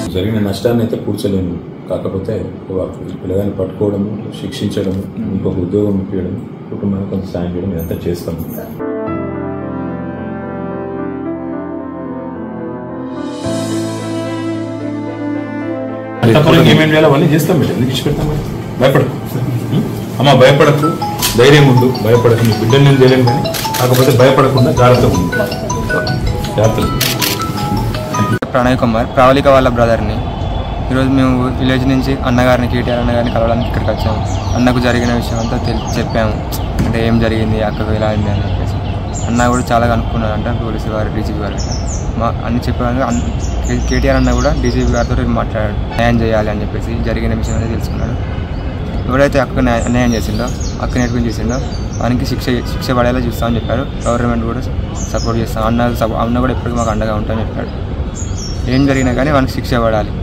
జరిగిన నష్టాన్ని అయితే పూడ్చలేము కాకపోతే ఒక పిల్లగాన్ని పట్టుకోవడం శిక్షించడం ఇంకొక ఉద్యోగం ఇప్పించడం కుటుంబానికి కొంత సాయం చేయడం ఇదంతా చేస్తాము చట్టపరంగా ఏమేమి చేయాలో అవన్నీ చేస్తాం బిడ్డ ఎందుకు ఇచ్చి పెడతాం మరి? భయపడకు ఉం? అమ్మ భయపడకు ధైర్యం ఉండు భయపడకు నీ బిడ్డలు నేను చేయలేను కానీ కాకపోతే భయపడకుండా జాగ్రత్తగా ఉండు జాగ్రత్తలు ప్రణయ్ కుమార్ ప్రవళిక వాళ్ళ బ్రదర్ని ఈరోజు మేము విలేజ్ నుంచి అన్నగారిని కేటీఆర్ అన్నగారిని కలవడానికి ఇక్కడికి వచ్చాము అన్నకు జరిగిన విషయం అంతా తెలి చెప్పాము అంటే ఏం జరిగింది అక్కకు ఎలా అయింది అని చెప్పేసి అన్న కూడా చాలా కనుక్కున్నాడు అంటే పోలీసు వారు డీజీపీ గారు మా అన్ని చెప్పాను అన్- కే- కేటీఆర్ అన్న కూడా డీజీపీ గారితో రేపు మాట్లాడాడు న్యాయం చేయాలి అని చెప్పేసి జరిగిన విషయం అనేది తెలుసుకున్నాడు ఎవరైతే అక్క న్యాయ- అన్యాయం చేసిండో అక్క నేర్పించి చేసిండో వానికి శిక్ష శిక్ష పడేలా చూస్తామని చెప్పారు గవర్నమెంట్ కూడా సపోర్ట్ చేస్తాం అన్న సపో- అన్న కూడా ఎప్పటికీ మాకు అండగా ఉంటామని చెప్పాడు ఏం జరిగినా కానీ వానికి శిక్ష పడాలి